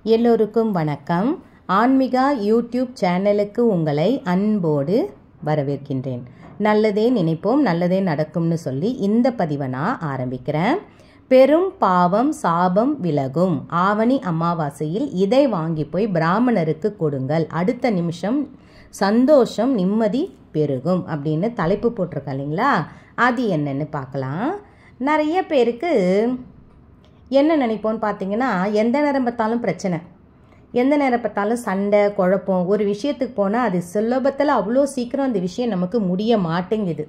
எல்லோருக்கும் வணக்கம் ஆன்மிகா யூடியூப் சேனலுக்கு உங்களை அன்போடு வரவேற்கின்றேன் நல்லதே நினைப்போம் நல்லதே நடக்கும்னு சொல்லி இந்த பதிவை நான் ஆரம்பிக்கிறேன் பெரும் பாவம் சாபம் விலகும் ஆவணி அமாவாசையில் இதை வாங்கி போய் பிராமணருக்கு கொடுங்கள் அடுத்த நிமிஷம் சந்தோஷம் நிம்மதி பெருகும் அப்படின்னு தலைப்பு போட்டிருக்கேன் இல்லைங்களா அது என்னன்னு பார்க்கலாம் நிறைய பேருக்கு என்ன நினைப்போம்னு பார்த்தீங்கன்னா எந்த நேரம் பார்த்தாலும் பிரச்சனை எந்த நேரம் பார்த்தாலும் சண்டை குழப்பம் ஒரு விஷயத்துக்கு போனால் அது சுலபத்தில் அவ்வளோ சீக்கிரம் அந்த விஷயம் நமக்கு முடிய மாட்டேங்குது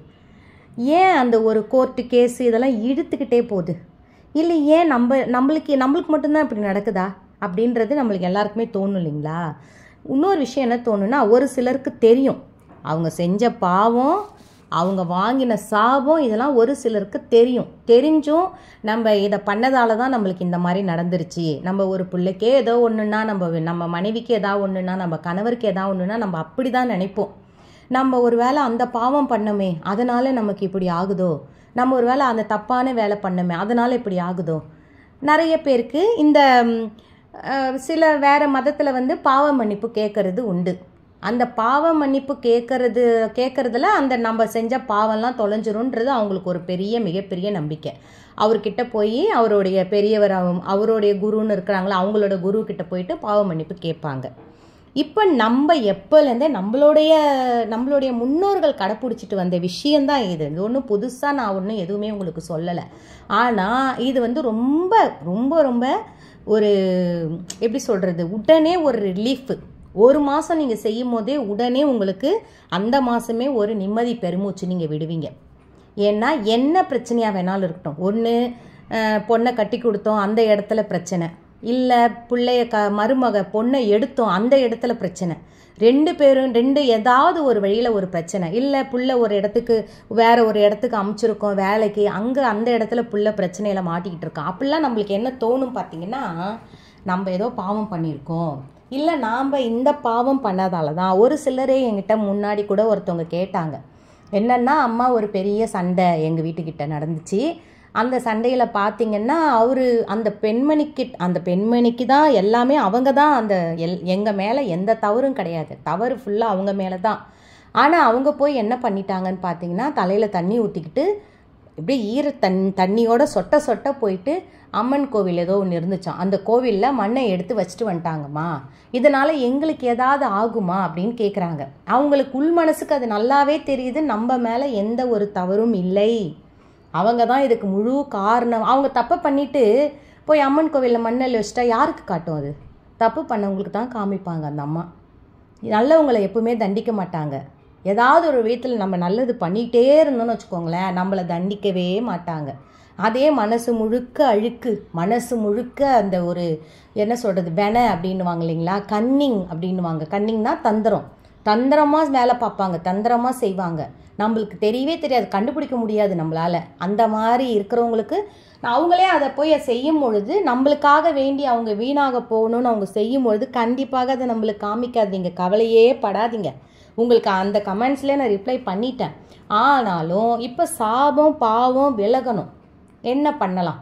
ஏன் அந்த ஒரு கோர்ட்டு கேஸ் இதெல்லாம் இழுத்துக்கிட்டே போகுது இல்லை ஏன் நம்ம நம்மளுக்கு நம்மளுக்கு மட்டும்தான் இப்படி நடக்குதா அப்படின்றது நம்மளுக்கு எல்லாருக்குமே தோணும் இல்லைங்களா இன்னொரு விஷயம் என்ன தோணுன்னா ஒரு சிலருக்கு தெரியும் அவங்க செஞ்ச பாவம் அவங்க வாங்கின சாபம் இதெல்லாம் ஒரு சிலருக்கு தெரியும் தெரிஞ்சும் நம்ம இதை பண்ணதால தான் நம்மளுக்கு இந்த மாதிரி நடந்துருச்சு நம்ம ஒரு பிள்ளைக்கே ஏதோ ஒன்றுனா நம்ம நம்ம மனைவிக்கு ஏதோ ஒன்றுனா நம்ம கணவருக்கு ஏதோ ஒன்றுனா நம்ம அப்படி தான் நினைப்போம் நம்ம ஒரு வேளை அந்த பாவம் பண்ணோமே அதனால நமக்கு இப்படி ஆகுதோ நம்ம ஒரு வேளை அந்த தப்பான வேலை பண்ணோமே அதனால இப்படி ஆகுதோ நிறைய பேருக்கு இந்த ம், அஹ், சில வேற மதத்தில் வந்து பாவ மன்னிப்பு கேட்கறது உண்டு அந்த பாவ மன்னிப்பு கேட்கறது கேட்கறதுல அந்த நம்ம செஞ்ச பாவம்லாம் தொலைஞ்சிரும்ன்றது அவங்களுக்கு ஒரு பெரிய மிகப்பெரிய நம்பிக்கை அவர்கிட்ட போய் அவருடைய பெரியவர் அவ- அவருடைய குருன்னு இருக்கிறாங்களா அவங்களோட குரு கிட்ட போயிட்டு பாவ மன்னிப்பு கேட்பாங்க இப்போ நம்ம எப்போலேருந்தே நம்மளுடைய நம்மளுடைய முன்னோர்கள் கடைப்பிடிச்சிட்டு வந்த விஷயந்தான் இது இது ஒன்றும் புதுசாக நான் ஒன்றும் எதுவுமே உங்களுக்கு சொல்லலை ஆனால் இது வந்து ரொம்ப ரொம்ப ரொம்ப ஒரு எப்படி சொல்கிறது உடனே ஒரு ரிலீஃப் ஒரு மாதம் நீங்கள் செய்யும் போதே உடனே உங்களுக்கு அந்த மாதமே ஒரு நிம்மதி பெருமூச்சு நீங்கள் விடுவீங்க ஏன்னா என்ன பிரச்சனையாக வேணாலும் இருக்கட்டும் ஒன்று பொண்ணை கட்டி கொடுத்தோம் அந்த இடத்துல பிரச்சனை இல்லை பிள்ளைய க மருமக பொண்ணை எடுத்தோம் அந்த இடத்துல பிரச்சனை ரெண்டு பேரும் ரெண்டு ஏதாவது ஒரு வழியில் ஒரு பிரச்சனை இல்லை புள்ள ஒரு இடத்துக்கு வேற ஒரு இடத்துக்கு அமைச்சிருக்கோம் வேலைக்கு அங்கே அந்த இடத்துல புள்ள பிரச்சனையில மாட்டிக்கிட்டு இருக்கோம் அப்படிலாம் நம்மளுக்கு என்ன தோணும் பார்த்தீங்கன்னா நம்ம ஏதோ பாவம் பண்ணியிருக்கோம் இல்லை நாம் இந்த பாவம் பண்ணாதால தான் ஒரு சிலரே என்கிட்ட முன்னாடி கூட ஒருத்தவங்க கேட்டாங்க என்னன்னா அம்மா ஒரு பெரிய சண்டை எங்கள் வீட்டுக்கிட்ட நடந்துச்சு அந்த சண்டையில் பார்த்தீங்கன்னா அவர் அந்த பெண்மணிக்கு அந்த பெண்மணிக்கு தான் எல்லாமே அவங்க தான் அந்த எல் எங்கள் மேலே எந்த தவறும் கிடையாது தவறு ஃபுல்லாக அவங்க மேலே தான் ஆனால் அவங்க போய் என்ன பண்ணிட்டாங்கன்னு பார்த்தீங்கன்னா தலையில் தண்ணி ஊற்றிக்கிட்டு இப்படியே ஈர தண் தண்ணியோட சொட்ட சொட்ட போயிட்டு அம்மன் கோவில் ஏதோ ஒன்று இருந்துச்சாம் அந்த கோவிலில் மண்ணை எடுத்து வச்சுட்டு வந்துட்டாங்கம்மா இதனால் எங்களுக்கு ஏதாவது ஆகுமா அப்படின்னு கேட்குறாங்க அவங்களுக்கு உள் மனசுக்கு அது நல்லாவே தெரியுது நம்ம மேலே எந்த ஒரு தவறும் இல்லை அவங்க தான் இதுக்கு முழு காரணம் அவங்க தப்பை பண்ணிட்டு போய் அம்மன் கோவிலில் மண்ணல் வச்சுட்டா யாருக்கு காட்டும் அது தப்பு பண்ணவங்களுக்கு தான் காமிப்பாங்க அந்த அம்மா நல்லவங்களை எப்பவுமே தண்டிக்க மாட்டாங்க ஏதாவது ஒரு விதத்தில் நம்ம நல்லது பண்ணிகிட்டே இருந்தோம்னு வச்சுக்கோங்களேன் நம்மளை தண்டிக்கவே மாட்டாங்க அதே மனசு முழுக்க அழுக்கு மனசு முழுக்க அந்த ஒரு என்ன சொல்கிறது வென அப்படின்னுவாங்க இல்லைங்களா கன்னிங் அப்படின்னுவாங்க கன்னிங்னா தந்திரம் தந்திரமாக வேலை பார்ப்பாங்க தந்திரமாக செய்வாங்க நம்மளுக்கு தெரியவே தெரியாது கண்டுபிடிக்க முடியாது நம்மளால் அந்த மாதிரி இருக்கிறவங்களுக்கு அவங்களே அதை போய் செய்யும் பொழுது நம்மளுக்காக வேண்டி அவங்க வீணாக போகணும்னு அவங்க செய்யும் பொழுது கண்டிப்பாக அதை நம்மளுக்கு காமிக்காதீங்க கவலையே படாதீங்க உங்களுக்கு அந்த கமெண்ட்ஸ்லேயே நான் ரிப்ளை பண்ணிட்டேன் ஆனாலும் இப்போ சாபம் பாவம் விலகணும் என்ன பண்ணலாம்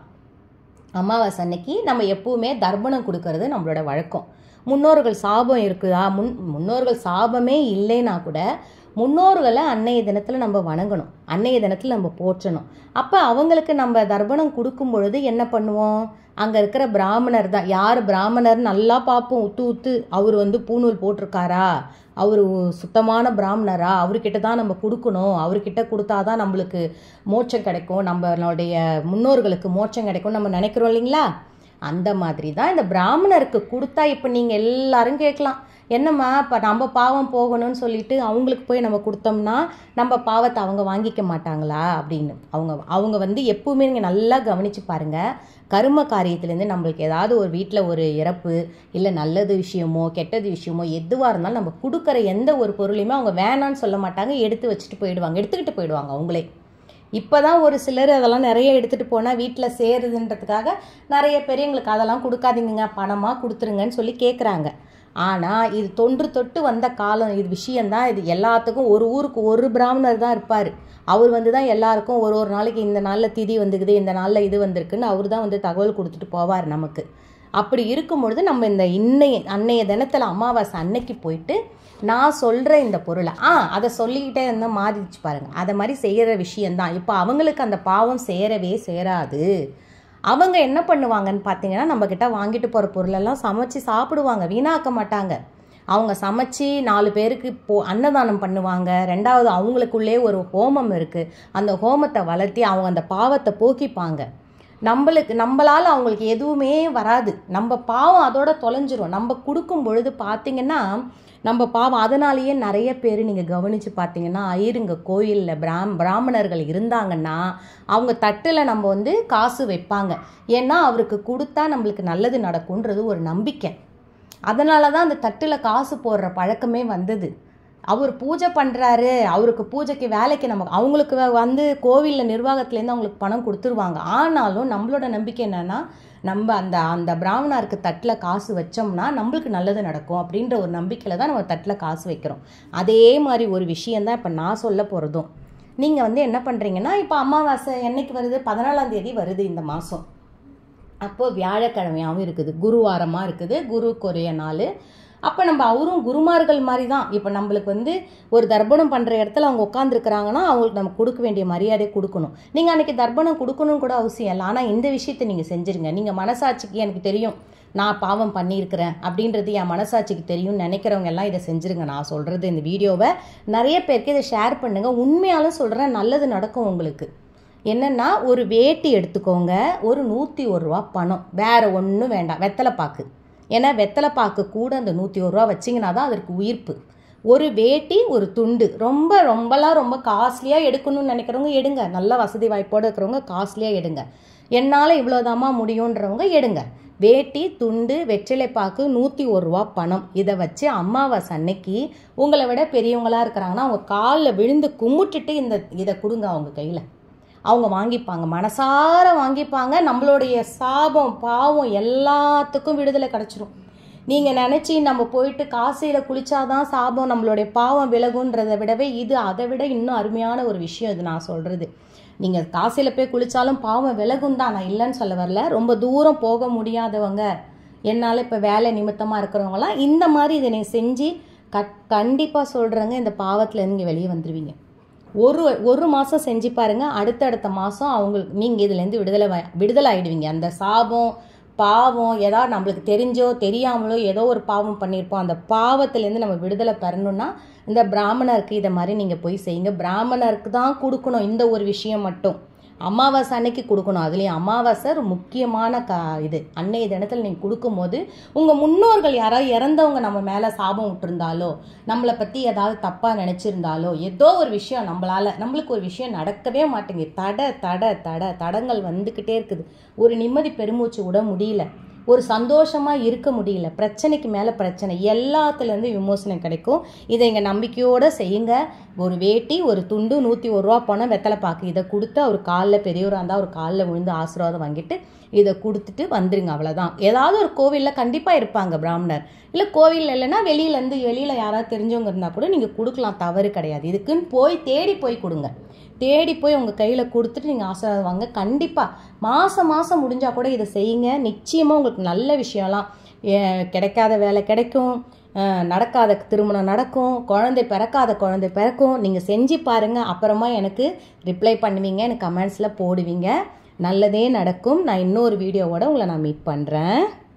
அமாவாசை அன்னைக்கு நம்ம எப்பவுமே தர்ப்பணம் கொடுக்கறது நம்மளோட வழக்கம் முன்னோர்கள் சாபம் இருக்குதா முன் முன்னோர்கள் சாபமே இல்லைன்னா கூட முன்னோர்களை அன்னைய தினத்தில் நம்ம வணங்கணும் அன்னைய தினத்தில் நம்ம போற்றணும் அப்போ அவங்களுக்கு நம்ம தர்ப்பணம் கொடுக்கும் பொழுது என்ன பண்ணுவோம் அங்கே இருக்கிற பிராமணர் தான் யார் பிராமணர் நல்லா பார்ப்போம் உத்து உத்து அவர் வந்து பூணூல் போட்டிருக்காரா அவர் சுத்தமான பிராமணரா அவர்கிட்ட தான் நம்ம கொடுக்கணும் அவர்கிட்ட கொடுத்தாதான் நம்மளுக்கு மோட்சம் கிடைக்கும் நம்மளுடைய முன்னோர்களுக்கு மோட்சம் கிடைக்கும் நம்ம நினைக்கிறோம் இல்லைங்களா அந்த மாதிரி தான் இந்த பிராமணருக்கு கொடுத்தா இப்போ நீங்கள் எல்லாரும் கேட்கலாம் என்னம்மா இப்போ நம்ம பாவம் போகணும்னு சொல்லிட்டு அவங்களுக்கு போய் நம்ம கொடுத்தோம்னா நம்ம பாவத்தை அவங்க வாங்கிக்க மாட்டாங்களா அப்படின்னு அவங்க அவங்க வந்து எப்பவுமே நீங்கள் நல்லா கவனித்து பாருங்கள் கர்ம காரியத்துலேருந்து நம்மளுக்கு ஏதாவது ஒரு வீட்டில் ஒரு இறப்பு இல்லை நல்லது விஷயமோ கெட்டது விஷயமோ எதுவாக இருந்தாலும் நம்ம கொடுக்குற எந்த ஒரு பொருளையுமே அவங்க வேணான்னு சொல்ல மாட்டாங்க எடுத்து வச்சுட்டு போயிடுவாங்க எடுத்துக்கிட்டு போயிடுவாங்க அவங்களே இப்போ தான் ஒரு சிலர் அதெல்லாம் நிறைய எடுத்துகிட்டு போனால் வீட்டில் சேருதுன்றதுக்காக நிறைய பேர் எங்களுக்கு அதெல்லாம் கொடுக்காதீங்க பணமாக கொடுத்துருங்கன்னு சொல்லி கேட்குறாங்க ஆனால் இது தொன்று தொட்டு வந்த காலம் இது விஷயந்தான் இது எல்லாத்துக்கும் ஒரு ஊருக்கு ஒரு பிராமணர் தான் இருப்பார் அவர் வந்து தான் எல்லாருக்கும் ஒரு ஒரு நாளைக்கு இந்த நாளில் திதி வந்துக்குது இந்த நாளில் இது வந்திருக்குன்னு அவர் தான் வந்து தகவல் கொடுத்துட்டு போவார் நமக்கு அப்படி இருக்கும் பொழுது நம்ம இந்த இன்னைய அன்னைய தினத்தில் அமாவாசை அன்னைக்கு போயிட்டு நான் சொல்கிற இந்த பொருளை ஆ அதை சொல்லிக்கிட்டே இருந்தால் மாறிடுச்சு பாருங்கள் அதை மாதிரி செய்கிற விஷயந்தான் இப்போ அவங்களுக்கு அந்த பாவம் சேரவே சேராது அவங்க என்ன பண்ணுவாங்கன்னு பார்த்தீங்கன்னா நம்மக்கிட்ட வாங்கிட்டு போகிற பொருளெல்லாம் சமைச்சு சாப்பிடுவாங்க வீணாக்க மாட்டாங்க அவங்க சமைச்சு நாலு பேருக்கு போ அன்னதானம் பண்ணுவாங்க ரெண்டாவது அவங்களுக்குள்ளே ஒரு ஹோமம் இருக்குது அந்த ஹோமத்தை வளர்த்தி அவங்க அந்த பாவத்தை போக்கிப்பாங்க நம்மளுக்கு நம்மளால் அவங்களுக்கு எதுவுமே வராது நம்ம பாவம் அதோட தொலைஞ்சிரும் நம்ம கொடுக்கும் பொழுது பார்த்தீங்கன்னா நம்ம பாவம் அதனாலேயே நிறைய பேர் நீங்கள் கவனித்து பார்த்தீங்கன்னா ஐயருங்க கோயிலில் பிராம் பிராமணர்கள் இருந்தாங்கன்னா அவங்க தட்டில் நம்ம வந்து காசு வைப்பாங்க ஏன்னா அவருக்கு கொடுத்தா நம்மளுக்கு நல்லது நடக்கும்ன்றது ஒரு நம்பிக்கை அதனால தான் அந்த தட்டில் காசு போடுற பழக்கமே வந்தது அவர் பூஜை பண்ணுறாரு அவருக்கு பூஜைக்கு வேலைக்கு நம்ம அவங்களுக்கு வ- வந்து கோவிலில் நிர்வாகத்துலேருந்து அவங்களுக்கு பணம் கொடுத்துருவாங்க ஆனாலும் நம்மளோட நம்பிக்கை என்னென்னா நம்ம அந்த அந்த பிராமணருக்கு தட்டில் காசு வச்சோம்னா நம்மளுக்கு நல்லது நடக்கும் அப்படின்ற ஒரு நம்பிக்கையில் தான் நம்ம தட்டில் காசு வைக்கிறோம் அதே மாதிரி ஒரு விஷயந்தான் இப்போ நான் சொல்ல போகிறதும் நீங்கள் வந்து என்ன பண்ணுறீங்கன்னா இப்போ அமாவாசை என்னைக்கு வருது பதினாலாம் தேதி வருது இந்த மாதம் அப்போது வியாழக்கிழமையாகவும் இருக்குது குருவாரமாக இருக்குது குருக்குரிய நாள் அப்போ நம்ம அவரும் குருமார்கள் மாதிரி தான் இப்போ நம்மளுக்கு வந்து ஒரு தர்ப்பணம் பண்ணுற இடத்துல அவங்க உட்காந்துருக்குறாங்கன்னா அவங்களுக்கு நம்ம கொடுக்க வேண்டிய மரியாதை கொடுக்கணும் நீங்கள் அன்றைக்கி தர்ப்பணம் கொடுக்கணும் கூட அவசியம் இல்லை ஆனால் இந்த விஷயத்தை நீங்கள் செஞ்சுருங்க நீங்கள் மனசாட்சிக்கு எனக்கு தெரியும் நான் பாவம் பண்ணியிருக்கிறேன் அப்படின்றது என் மனசாட்சிக்கு தெரியும்னு நினைக்கிறவங்க எல்லாம் இதை செஞ்சுருங்க நான் சொல்கிறது இந்த வீடியோவை நிறைய பேருக்கு இதை ஷேர் பண்ணுங்கள் உண்மையாலும் சொல்கிறேன் நல்லது நடக்கும் உங்களுக்கு என்னன்னா ஒரு வேட்டி எடுத்துக்கோங்க ஒரு நூற்றி ஒரு ரூபா பணம் வேற ஒன்றும் வேண்டாம் வெத்தலை பாக்கு ஏன்னா வெத்தலை பாக்கு கூட அந்த நூற்றி ஒரு ரூபா வச்சிங்கன்னா தான் அதற்கு உயிர்ப்பு ஒரு வேட்டி ஒரு துண்டு ரொம்ப ரொம்பலாம் ரொம்ப காஸ்ட்லியாக எடுக்கணும்னு நினைக்கிறவங்க எடுங்க நல்ல வசதி வாய்ப்போடு இருக்கிறவங்க காஸ்ட்லியாக எடுங்க என்னால் இவ்வளோதாம்மா முடியுன்றவங்க எடுங்க வேட்டி துண்டு வெற்றிலை பாக்கு நூற்றி ஒரு ரூபா பணம் இதை வச்சு அமாவாசை அன்னைக்கு உங்களை விட பெரியவங்களா இருக்கிறாங்கன்னா அவங்க காலில் விழுந்து கும்பிட்டுட்டு இந்த இதை கொடுங்க அவங்க கையில் அவங்க வாங்கிப்பாங்க மனசார வாங்கிப்பாங்க நம்மளுடைய சாபம் பாவம் எல்லாத்துக்கும் விடுதலை கிடச்சிரும் நீங்கள் நினச்சி நம்ம போயிட்டு காசியில் குளிச்சாதான் சாபம் நம்மளுடைய பாவம் விலகுன்றதை விடவே இது அதை விட இன்னும் அருமையான ஒரு விஷயம் இது நான் சொல்கிறது நீங்கள் காசியில் போய் குளித்தாலும் பாவம் விலகும் தான் நான் இல்லைன்னு சொல்ல வரல ரொம்ப தூரம் போக முடியாதவங்க என்னால் இப்போ வேலை நிமித்தமாக இருக்கிறவங்களாம் இந்த மாதிரி இதை நீங்கள் செஞ்சு கட் கண்டிப்பாக சொல்கிறேங்க இந்த பாவத்துலேருந்து நீங்கள் வெளியே வந்துடுவீங்க ஒரு ஒரு மாதம் செஞ்சு பாருங்க அடுத்தடுத்த மாதம் அவங்களுக்கு நீங்கள் இதுலேருந்து விடுதலை வ- விடுதலை ஆயிடுவீங்க அந்த சாபம் பாவம் ஏதாவது நம்மளுக்கு தெரிஞ்சோ தெரியாமலோ ஏதோ ஒரு பாவம் பண்ணியிருப்போம் அந்த பாவத்திலேருந்து நம்ம விடுதலை பெறணும்னா இந்த பிராமணருக்கு இதை மாதிரி நீங்கள் போய் செய்யுங்க பிராமணருக்கு தான் கொடுக்கணும் இந்த ஒரு விஷயம் மட்டும் அமாவாசை அன்னைக்கு கொடுக்கணும் அதுலேயும் அமாவாசை ஒரு முக்கியமான க இது அன்னைய தினத்தில் நீங்கள் கொடுக்கும்போது உங்கள் முன்னோர்கள் யாராவது இறந்தவங்க நம்ம மேலே சாபம் விட்டுருந்தாலோ நம்மளை பற்றி ஏதாவது தப்பாக நினச்சிருந்தாலோ ஏதோ ஒரு விஷயம் நம்மளால் நம்மளுக்கு ஒரு விஷயம் நடக்கவே மாட்டேங்குது தட தட தட தடங்கள் வந்துக்கிட்டே இருக்குது ஒரு நிம்மதி பெருமூச்சு விட முடியல ஒரு சந்தோஷமாக இருக்க முடியல பிரச்சனைக்கு மேலே பிரச்சனை எல்லாத்துலேருந்து விமோசனம் கிடைக்கும் இதை இங்கே நம்பிக்கையோடு செய்யுங்க ஒரு வேட்டி ஒரு துண்டு நூற்றி ஒரு ரூபா பணம் வெத்தலை பாக்கு இதை கொடுத்து அவர் காலில் பெரியவராக இருந்தால் அவர் காலில் விழுந்து ஆசீர்வாதம் வாங்கிட்டு இதை கொடுத்துட்டு வந்துருங்க அவ்வளோதான் ஏதாவது ஒரு கோவிலில் கண்டிப்பாக இருப்பாங்க பிராமணர் இல்லை கோவில் இல்லைன்னா வெளியிலேருந்து வெளியில் யாராவது தெரிஞ்சவங்க இருந்தால் கூட நீங்கள் கொடுக்கலாம் தவறு கிடையாது இதுக்குன்னு போய் தேடி போய் கொடுங்க தேடி போய் உங்கள் கையில் கொடுத்துட்டு நீங்கள் ஆசீர்வாதம் வாங்க கண்டிப்பாக மாதம் மாதம் முடிஞ்சால் கூட இதை செய்யுங்க நிச்சயமாக உங்களுக்கு நல்ல விஷயம்லாம் ஏ- கிடைக்காத வேலை கிடைக்கும் அஹ், நடக்காத திருமணம் நடக்கும் குழந்தை பிறக்காத குழந்தை பிறக்கும் நீங்கள் செஞ்சு பாருங்கள் அப்புறமா எனக்கு ரிப்ளை பண்ணுவீங்க எனக்கு கமெண்ட்ஸில் போடுவீங்க நல்லதே நடக்கும் நான் இன்னொரு வீடியோவோட உங்களை நான் மீட் பண்ணுறேன்